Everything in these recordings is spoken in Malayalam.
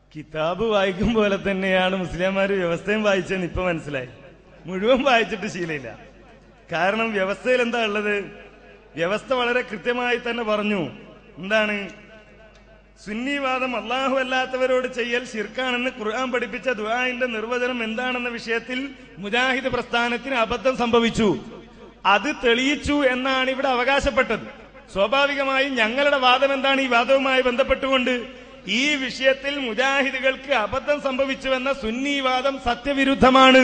കിതാബ് വായിക്കും പോലെ തന്നെയാണ് മുസ്ലിംമാര് വ്യവസ്ഥയും വായിച്ചെന്ന് ഇപ്പൊ മനസ്സിലായി മുഴുവൻ വായിച്ചിട്ട് ശീലമില്ല കാരണം വ്യവസ്ഥയിൽ എന്താ ഉള്ളത് വ്യവസ്ഥ വളരെ കൃത്യമായി തന്നെ പറഞ്ഞു എന്താണ് സുന്നിവാദം അള്ളാഹു അല്ലാത്തവരോട് ചെയ്യൽ ശിർക്കാണെന്ന് ഖുർആൻ പഠിപ്പിച്ച ദുആന്റെ നിർവചനം എന്താണെന്ന വിഷയത്തിൽ മുജാഹിദ് പ്രസ്ഥാനത്തിന് അബദ്ധം സംഭവിച്ചു അത് തെളിയിച്ചു എന്നാണ് ഇവിടെ അവകാശപ്പെട്ടത് സ്വാഭാവികമായും ഞങ്ങളുടെ വാദം എന്താണ് ഈ വാദവുമായി ബന്ധപ്പെട്ടുകൊണ്ട് ഈ വിഷയത്തിൽ മുജാഹിദുകൾക്ക് അബദ്ധം സംഭവിച്ചുവെന്ന സുന്നി വാദം സത്യവിരുദ്ധമാണ്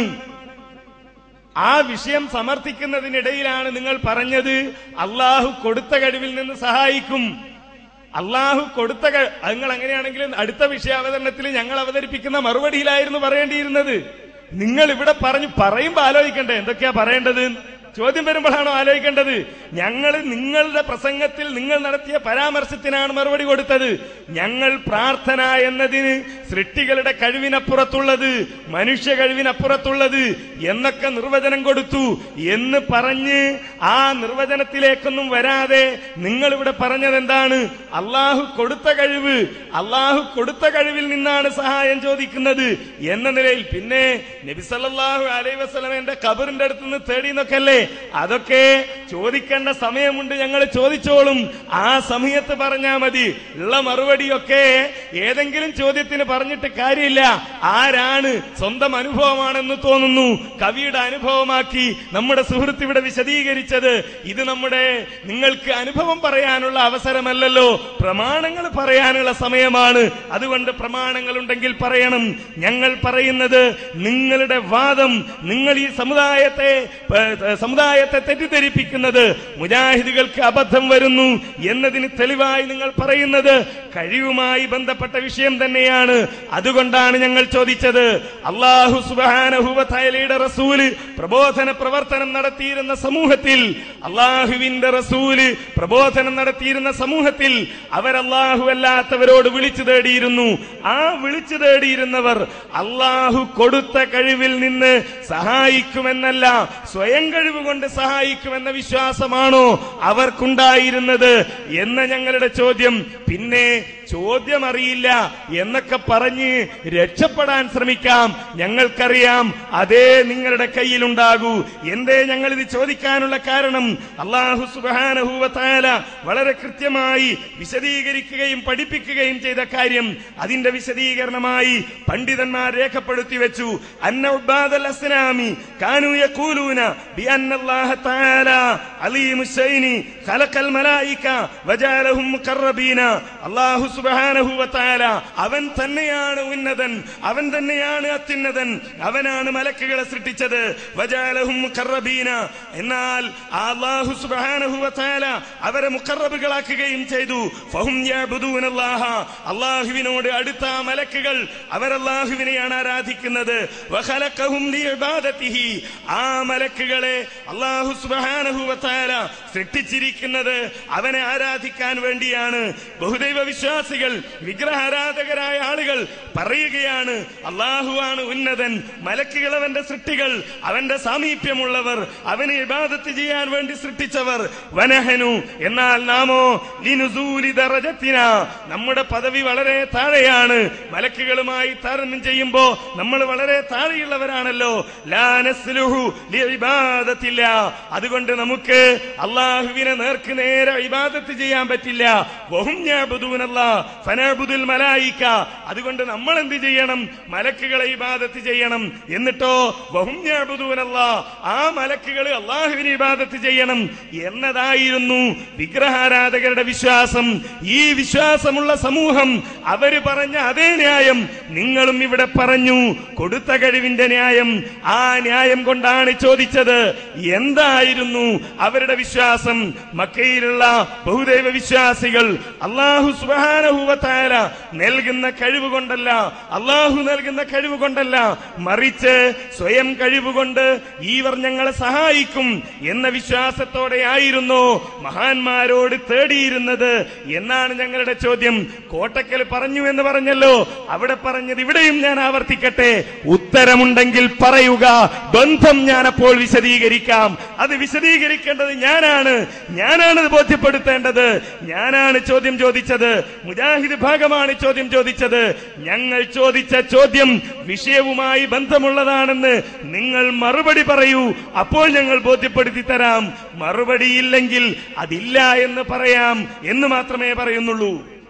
ആ വിഷയം സമർത്ഥിക്കുന്നതിനിടയിലാണ് നിങ്ങൾ പറഞ്ഞത് അള്ളാഹു കൊടുത്ത കഴിവിൽ നിന്ന് സഹായിക്കും അള്ളാഹു കൊടുത്ത കഴി- അത് നിങ്ങൾ അങ്ങനെയാണെങ്കിൽ അടുത്ത വിഷയാവതരണത്തിൽ ഞങ്ങൾ അവതരിപ്പിക്കുന്ന മറുപടിയിലായിരുന്നു പറയേണ്ടിയിരുന്നത് നിങ്ങൾ ഇവിടെ പറഞ്ഞു പറയുമ്പോ ആലോചിക്കണ്ടേ എന്തൊക്കെയാ പറയേണ്ടത് ചോദ്യം വരുമ്പോഴാണോ ആലോചിക്കേണ്ടത് ഞങ്ങൾ നിങ്ങളുടെ പ്രസംഗത്തിൽ നിങ്ങൾ നടത്തിയ പരാമർശത്തിനാണ് മറുപടി കൊടുത്തത് ഞങ്ങൾ പ്രാർത്ഥന എന്നതിന് സൃഷ്ടികളുടെ കഴിവിനപ്പുറത്തുള്ളത് മനുഷ്യ കഴിവിനപ്പുറത്തുള്ളത് എന്നൊക്കെ നിർവചനം കൊടുത്തു എന്ന് പറഞ്ഞ് ആ നിർവചനത്തിലേക്കൊന്നും വരാതെ നിങ്ങൾ ഇവിടെ പറഞ്ഞത് എന്താണ് അള്ളാഹു കൊടുത്ത കഴിവ് അള്ളാഹു കൊടുത്ത കഴിവിൽ നിന്നാണ് സഹായം ചോദിക്കുന്നത് എന്ന നിലയിൽ പിന്നെ നബിസല്ലാഹു അലൈ വസ്ലമന്റെ കബറിന്റെ അടുത്ത് നിന്ന് തേടി എന്നൊക്കെയല്ലേ അതൊക്കെ ചോദിക്കേണ്ട സമയമുണ്ട് ഞങ്ങൾ ചോദിച്ചോളും ആ സമയത്ത് പറഞ്ഞാ മതി ഉള്ള മറുപടിയൊക്കെ ഏതെങ്കിലും ചോദ്യത്തിന് പറഞ്ഞിട്ട് കാര്യമില്ല ആരാണ് സ്വന്തം അനുഭവമാണെന്ന് തോന്നുന്നു കവിയുടെ അനുഭവമാക്കി നമ്മുടെ സുഹൃത്ത് ഇവിടെ വിശദീകരിച്ചത് ഇത് നമ്മുടെ നിങ്ങൾക്ക് അനുഭവം പറയാനുള്ള അവസരമല്ലല്ലോ പ്രമാണങ്ങൾ പറയാനുള്ള സമയമാണ് അതുകൊണ്ട് പ്രമാണങ്ങൾ ഉണ്ടെങ്കിൽ പറയണം ഞങ്ങൾ പറയുന്നത് നിങ്ങളുടെ വാദം നിങ്ങൾ ഈ സമുദായത്തെ ഏ, സമുദായത്തെ തെറ്റിദ്ധരിപ്പിക്കുന്നത് മുജാഹിദുകൾക്ക് അബദ്ധം വരുന്നു എന്നതിന് തെളിവായി നിങ്ങൾ പറയുന്നത് കഴിവുമായി ബന്ധപ്പെട്ട വിഷയം തന്നെയാണ് അതുകൊണ്ടാണ് ഞങ്ങൾ ചോദിച്ചത് അള്ളാഹു സുബാനഹുബലയുടെ റസൂല് പ്രബോധന പ്രവർത്തനം നടത്തിയിരുന്ന സമൂഹത്തിൽ അള്ളാഹുവിന്റെ റസൂല് പ്രബോധനം നടത്തിയിരുന്ന സമൂഹത്തിൽ അവരല്ലാഹു അല്ലാത്തവരോട് വിളിച്ചു തേടിയിരുന്നു ആ വിളിച്ചു തേടിയിരുന്നവർ അള്ളാഹു കൊടുത്ത കഴിവിൽ നിന്ന് സഹായിക്കുമെന്നല്ല സ്വയം കഴിവ് കൊണ്ട് സഹായിക്കുമെന്ന വിശ്വാസമാണോ അവർക്കുണ്ടായിരുന്നത് എന്ന ഞങ്ങളുടെ ചോദ്യം പിന്നെ ചോദ്യം അറിയില്ല എന്നൊക്കെ പറഞ്ഞ് രക്ഷപ്പെടാൻ ശ്രമിക്കാം ഞങ്ങൾക്കറിയാം അതേ നിങ്ങളുടെ കയ്യിലുണ്ടാകൂ എന്തേ ഞങ്ങൾ ഇത് ചോദിക്കാനുള്ള കാരണം അള്ളാഹു സുബാനഹൂവത്തായ വളരെ കൃത്യമായി വിശദീകരിക്കുകയും പഠിപ്പിക്കുകയും ചെയ്ത കാര്യം അതിന്റെ വിശദീകരണമായി പണ്ഡിതന്മാർ രേഖപ്പെടുത്തി വെച്ചു അന്ന ഉബാദൽ അസ്നാമി കാനു യഖൂലൂന ബിഅന്നല്ലാഹ തആല അലീമു ശൈനി ഖലഖൽ മലായിക വജഅലഹും മുഖറബീന അല്ലാഹു സുബ്ഹാനഹു വതആല അവൻ തന്നെയാണ് ഉന്നതൻ അവൻ തന്നെയാണ് അത്യുന്നതൻ അവനാണ് മലക്കുകളെ സൃഷ്ടിച്ചത് വജഅലഹും മുഖറബീന എന്നാൽ ആ അല്ലാഹു സുബ്ഹാനഹു വതആല അവരെ മുഖറബുകളാക്കുകയും ചെയ്തു ഫഹും യഅബുദൂനല്ലാഹ അല്ലാഹുവിനോട് അടുത്ത ആ മലക്കുകൾ അവരല്ലാഹുവിനെയാണ് ആരാധിക്കുന്നത് വഖലഖഹും ലിഇബാദതിഹി ആ മലക്കുകളെ അല്ലാഹു സുബ്ഹാനഹു വതആല സൃഷ്ടിച്ചിരിക്കുന്നത് അവനെ ആരാധിക്കാൻ വേണ്ടിയാണ് ബഹുദൈവ വിശ്വാസികൾ വിഗ്രഹാരാധകരായ ആളുകൾ പറയുകയാണ് അള്ളാഹുവാണ് ഉന്നതൻ മലക്കുകൾ അവന്റെ സൃഷ്ടികൾ അവന്റെ സാമീപ്യമുള്ളവർ അവനെ ഇബാദത്ത് ചെയ്യാൻ വേണ്ടി സൃഷ്ടിച്ചവർ വനഹനു എന്നാൽ നാമോ ലിനുസൂലി ദറജത്തിന നമ്മുടെ പദവി വളരെ താഴെയാണ് മലക്കുകളുമായി താരതമ്യം ചെയ്യുമ്പോ നമ്മൾ വളരെ താഴെയുള്ളവരാണല്ലോ ലാ നസ്ലുഹു ലിഇബാദത്തില്ല അതുകൊണ്ട് നമുക്ക് അള്ളാഹുവിനെ നേർക്ക് നേരെ ഇബാദത്ത് ചെയ്യാൻ പറ്റില്ല വഹും യഅബുദൂനല്ലാ ഫനഅബുദുൽ മലായിക അതുകൊണ്ട് നമ്മൾ എന്ത് ചെയ്യണം മലക്കുകളെ ഇബാദത്ത് ചെയ്യണം എന്നിട്ടോ വഹും യഅബുദൂനല്ലാ ആ മലക്കുകൾ അള്ളാഹുവിനെ ഇബാദത്ത് ചെയ്യണം എന്നതായിരുന്നു വിഗ്രഹാരാധകരുടെ വിശ്വാസം ഈ വിശ്വാസമുള്ള സമൂഹം അവര് പറഞ്ഞ അതേ ന്യായം നിങ്ങളും ഇവിടെ പറഞ്ഞു കൊടുത്ത കഴിവിന്റെ ന്യായം ആ ന്യായം കൊണ്ടാണ് ചോദിച്ചത് എന്തായിരുന്നു അവരുടെ വിശ്വാസം മക്കയിലുള്ള ബഹുദൈവ വിശ്വാസികൾ അള്ളാഹു സുബാനഹുവത്തായ നൽകുന്ന കഴിവ് കൊണ്ടല്ല അള്ളാഹു നൽകുന്ന കഴിവ് കൊണ്ടല്ല മറിച്ച് സ്വയം കഴിവുകൊണ്ട് ഈവർ ഞങ്ങളെ സഹായിക്കും എന്ന വിശ്വാസത്തോടെ ആയിരുന്നു മഹാന്മാരോട് തേടിയിരുന്നത് എന്നാണ് ഞങ്ങളുടെ ചോദ്യം കോട്ടക്കൽ പറഞ്ഞു എന്ന് പറഞ്ഞല്ലോ അവിടെ പറഞ്ഞത് ഇവിടെയും ഞാൻ ആവർത്തിക്കട്ടെ ഉത്തരമുണ്ടെങ്കിൽ പറയുക ബന്ധം ഞാൻ അപ്പോൾ വിശദീകരിക്കാം അത് വിശദീകരിക്കേണ്ടത് ഞാനാണ് ഞാനാണ് ഇത് ബോധ്യപ്പെടുത്തേണ്ടത് ഞാനാണ് ചോദ്യം ചോദിച്ചത് മുജാഹിദ് ഭാഗമാണ് ചോദ്യം ചോദിച്ചത് ഞങ്ങൾ ചോദിച്ച ചോദ്യം വിഷയവുമായി ബന്ധമുള്ളതാണെന്ന് നിങ്ങൾ മറുപടി പറയൂ അപ്പോൾ ഞങ്ങൾ ബോധ്യപ്പെടുത്തി തരാം മറുപടിയില്ലെങ്കിൽ അതില്ല എന്ന് പറയാം എന്ന് മാത്രമേ പറയുന്നുള്ളൂ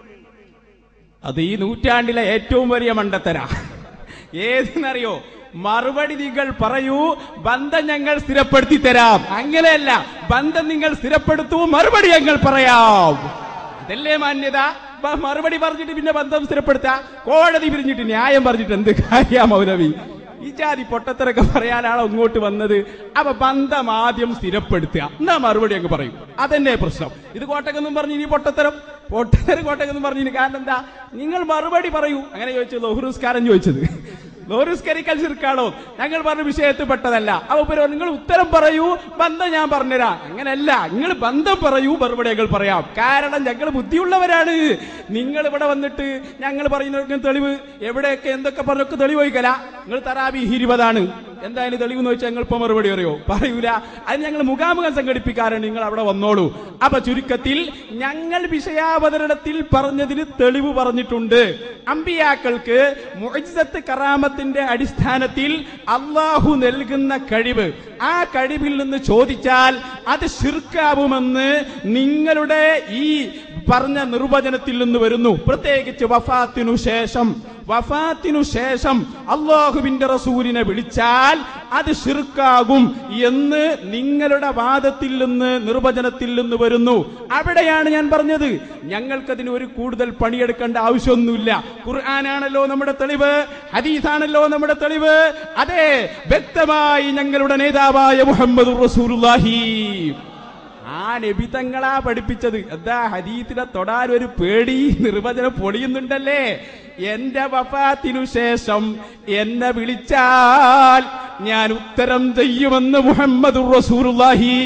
അത് ഈ നൂറ്റാണ്ടിലെ ഏറ്റവും വലിയ മണ്ടത്തര ഏതെന്നറിയോ മറുപടി നിങ്ങൾ പറയൂ ബന്ധം ഞങ്ങൾ സ്ഥിരപ്പെടുത്തി തരാം അങ്ങനെയല്ല ബന്ധം നിങ്ങൾ സ്ഥിരപ്പെടുത്തൂ മറുപടി ഞങ്ങൾ പറയാം അതല്ലേ മാന്യത ബ- മറുപടി പറഞ്ഞിട്ട് പിന്നെ ബന്ധം സ്ഥിരപ്പെടുത്താ കോടതി പിരിഞ്ഞിട്ട് ന്യായം പറഞ്ഞിട്ട് എന്ത് കാര്യ മൗലവി ഈ ജാതി പൊട്ടത്തരൊക്കെ പറയാനാണോ ഇങ്ങോട്ട് വന്നത് അപ്പൊ ബന്ധം ആദ്യം സ്ഥിരപ്പെടുത്തുക എന്നാ മറുപടി അങ്ങ് പറയും അതന്നെ പ്രശ്നം ഇത് കോട്ടക്കെന്നും പറഞ്ഞു ഇനി പൊട്ടത്തരം പൊട്ടത്തരം കോട്ടക്കെന്നും പറഞ്ഞു ഇനി കാരണം എന്താ നിങ്ങൾ മറുപടി പറയൂ അങ്ങനെ ചോദിച്ചത് ലോഹുറുസ്കാരം ചോദിച്ചത് ലോഹുസ്കരിക്കൽ ചെറുക്കാണോ ഞങ്ങൾ പറഞ്ഞ വിഷയത്തിൽ പെട്ടതല്ല അപ്പൊ ഇവര് നിങ്ങൾ ഉത്തരം പറയൂ ബന്ധം ഞാൻ പറഞ്ഞുതരാം അങ്ങനെയല്ല നിങ്ങൾ ബന്ധം പറയൂ മറുപടി ഞങ്ങൾ പറയാം കാരണം ഞങ്ങൾ ബുദ്ധിയുള്ളവരാണ് നിങ്ങൾ ഇവിടെ വന്നിട്ട് ഞങ്ങൾ പറയുന്ന തെളിവ് എവിടെയൊക്കെ എന്തൊക്കെ പറഞ്ഞൊക്കെ തെളിവ് വയ്ക്കല നിങ്ങൾ തറാബി ഇരുപതാണ് എന്തായാലും തെളിവ് എന്ന് വെച്ചാൽ ഞങ്ങൾ ഇപ്പൊ മറുപടി അറിയോ പറയൂല അത് ഞങ്ങൾ മുഖാമുഖം സംഘടിപ്പിക്കാറുണ്ട് നിങ്ങൾ അവിടെ വന്നോളൂ അപ്പൊ ചുരുക്കത്തിൽ ഞങ്ങൾ വിഷയാവതരണത്തിൽ പറഞ്ഞതിന് തെളിവ് പറഞ്ഞിട്ടുണ്ട് അമ്പിയാക്കൾക്ക് മുഅ്ജിസത്ത് കറാമത്തിന്റെ അടിസ്ഥാനത്തിൽ അള്ളാഹു നൽകുന്ന കഴിവ് ആ കഴിവിൽ നിന്ന് ചോദിച്ചാൽ അത് ശിർക്കാവുമെന്ന് നിങ്ങളുടെ ഈ പറഞ്ഞ നിർവചനത്തിൽ നിന്ന് വരുന്നു പ്രത്യേകിച്ച് വഫാത്തിനു ശേഷം വഫാത്തിനു ശേഷം അള്ളാഹുവിന്റെ റസൂലിനെ വിളിച്ചാൽ അത് ഷിർക്കാകും എന്ന് നിങ്ങളുടെ വാദത്തിൽ നിന്ന് നിർവചനത്തിൽ നിന്ന് വരുന്നു അവിടെയാണ് ഞാൻ പറഞ്ഞത് ഞങ്ങൾക്കതിന് ഒരു കൂടുതൽ പണിയെടുക്കേണ്ട ആവശ്യമൊന്നുമില്ല ഖുർആനാണല്ലോ നമ്മുടെ തെളിവ് ഹദീസാണല്ലോ നമ്മുടെ തെളിവ് അതെ വ്യക്തമായി ഞങ്ങളുടെ നേതാവായ മുഹമ്മദ് റസൂലുള്ളാഹി ആ നബി തങ്ങളാ പഠിപ്പിച്ചത് എന്താ ഹദീത്തിനെ തൊടാൻ ഒരു പേടി നിർവചനം പൊളിയുന്നുണ്ടല്ലേ എന്റെ വഫാത്തിനു ശേഷം എന്നെ വിളിച്ചാൽ ഞാൻ ഉത്തരം ചെയ്യുമെന്ന് മുഹമ്മദ് റസൂലുള്ളാഹി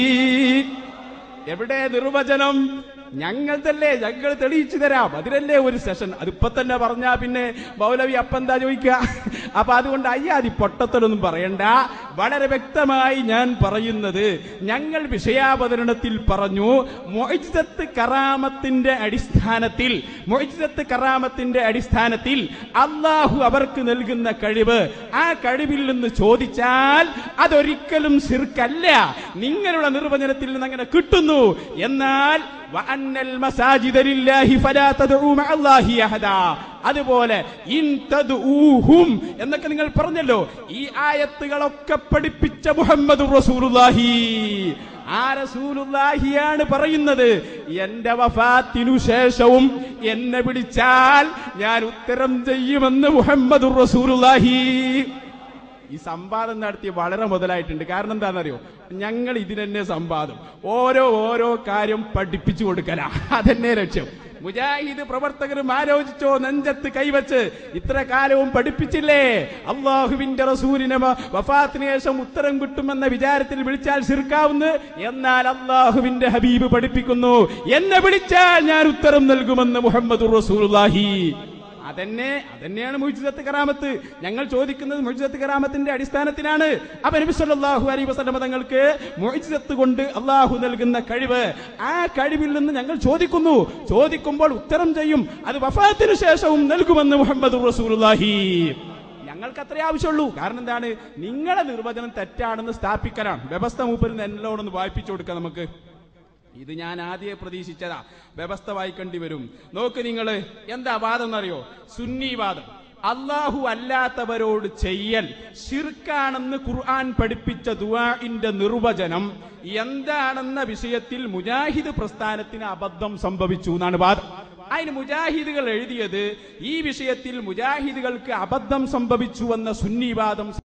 എവിടെ നിർവചനം ഞങ്ങൾതല്ലേ ഞങ്ങൾ തെളിയിച്ചു തരാം അതിനല്ലേ ഒരു സെഷൻ അതിപ്പോ തന്നെ പറഞ്ഞാ പിന്നെ മൗലവി അപ്പെന്താ ചോദിക്കുക അപ്പൊ അതുകൊണ്ട് അയ്യാതി പൊട്ടത്തലൊന്നും പറയണ്ട വളരെ വ്യക്തമായി ഞാൻ പറയുന്നത് ഞങ്ങൾ വിഷയാവതരണത്തിൽ പറഞ്ഞു മൊയ്ജത്ത് കറാമത്തിന്റെ അടിസ്ഥാനത്തിൽ മൊയ്ജത്ത് കറാമത്തിന്റെ അടിസ്ഥാനത്തിൽ അള്ളാഹു അവർക്ക് നൽകുന്ന കഴിവ് ആ കഴിവിൽ നിന്ന് ചോദിച്ചാൽ അതൊരിക്കലും ശിർക്കല്ല നിങ്ങളുടെ നിർവചനത്തിൽ നിന്ന് അങ്ങനെ കിട്ടുന്നു എന്നാൽ വഅന്നൽ മസാജിദ ലില്ലാഹി ഫലാ തദ്ഉ മഅല്ലാഹി അഹദാ അതുപോലെ ഇൻ തദ്ഊഹും എന്നൊക്കെ നിങ്ങൾ പറഞ്ഞല്ലോ ഈ ആയത്തുകളൊക്കെ പഠിപ്പിച്ച മുഹമ്മദ് റസൂലുള്ളാഹി ആ റസൂലുള്ളാഹിയാണ് പറയുന്നത് എന്റെ വഫാത്തിനു ശേഷവും എന്നെ വിളിച്ചാൽ ഞാൻ ഉത്തരം ചെയ്യുമെന്ന് മുഹമ്മദ് റസൂലുള്ളാഹി ഈ സംവാദം നടത്തി വളരെ മുതലായിട്ടുണ്ട് കാരണം എന്താണെന്നറിയോ ഞങ്ങൾ ഇതിനെന്നെ സംവാദം ഓരോ ഓരോ കാര്യം പഠിപ്പിച്ചു കൊടുക്കല അതെന്നെ ലക്ഷ്യം മുജാഹിദ് പ്രവർത്തകരും ആലോചിച്ചോ നെഞ്ചത്ത് കൈവച്ച് ഇത്ര കാലവും പഠിപ്പിച്ചില്ലേ അള്ളാഹുവിന്റെ റസൂലിനെ വ- വഫാത്തിന് ശേഷം ഉത്തരം കിട്ടുമെന്ന വിചാരത്തിൽ വിളിച്ചാൽ ശിർക്കാവുന്ന് എന്നാൽ അള്ളാഹുവിന്റെ ഹബീബ് പഠിപ്പിക്കുന്നു എന്നെ വിളിച്ചാൽ ഞാൻ ഉത്തരം നൽകുമെന്ന് മുഹമ്മദ് റസൂലുള്ളാഹി അതന്നെ അതന്നെയാണ് മുജിദത്ത് കറാമത്ത് ഞങ്ങൾ ചോദിക്കുന്നത് മുജിദത്ത് കറാമത്തിന്റെ അടിസ്ഥാനത്തിലാണ് അപ്പൊ നബി സല്ലല്ലാഹു അലൈഹി വസല്ലം തങ്ങൾക്ക് മുജിദത്ത് കൊണ്ട് അള്ളാഹു നൽകുന്ന കഴിവ് ആ കഴിവിൽ നിന്ന് ഞങ്ങൾ ചോദിക്കുന്നു ചോദിക്കുമ്പോൾ ഉത്തരം ചെയ്യും അത് വഫാത്തിനു ശേഷവും നൽകുമെന്ന് മുഹമ്മദ് റസൂലുള്ളാഹി ഞങ്ങൾക്ക് അത്രേ ആവശ്യമുള്ളൂ കാരണം എന്താണ് നിങ്ങളെ നിർവചനം തെറ്റാണെന്ന് സ്ഥാപിക്കലാണ് വ്യവസ്ഥ മൂപ്പരിൽ എന്നോടൊന്ന് വായിപ്പിച്ചു കൊടുക്കാം നമുക്ക് ഇത് ഞാൻ ആദ്യമേ പ്രതീക്ഷിച്ചതാ വ്യവസ്ഥ വായിക്കേണ്ടി വരും നോക്ക് നിങ്ങൾ എന്താ വാദം എന്നറിയോ സുന്നി വാദം അള്ളാഹു അല്ലാത്തവരോട് ചെയ്യൽ ഷിർക്കാണെന്ന് ഖുർആൻ പഠിപ്പിച്ച ദുആഇന്റെ നിർവചനം എന്താണെന്ന വിഷയത്തിൽ മുജാഹിദ് പ്രസ്ഥാനത്തിന് അബദ്ധം സംഭവിച്ചു എന്നാണ് വാദം അതിന് മുജാഹിദുകൾ എഴുതിയത് ഈ വിഷയത്തിൽ മുജാഹിദുകൾക്ക് അബദ്ധം സംഭവിച്ചു എന്ന സുന്നിവാദം